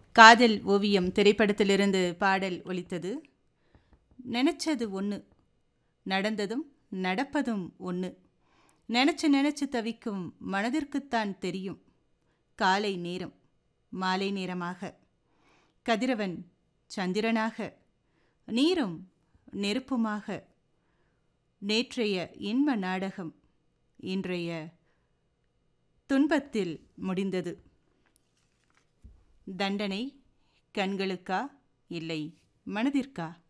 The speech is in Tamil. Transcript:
காதல் ஓவியம் திரைப்படத்திலிருந்து பாடல் ஒலித்தது நினச்சது ஒன்று நடந்ததும் நடப்பதும் ஒன்று நினச்சி நினச்சி தவிக்கும் மனதிற்குத்தான் தெரியும் காலை நேரம் மாலை நேரமாக கதிரவன் சந்திரனாக நீரும் நெருப்புமாக நேற்றைய இன்ப நாடகம் இன்றைய துன்பத்தில் முடிந்தது தண்டனை கண்களுக்கா இல்லை மனதிற்கா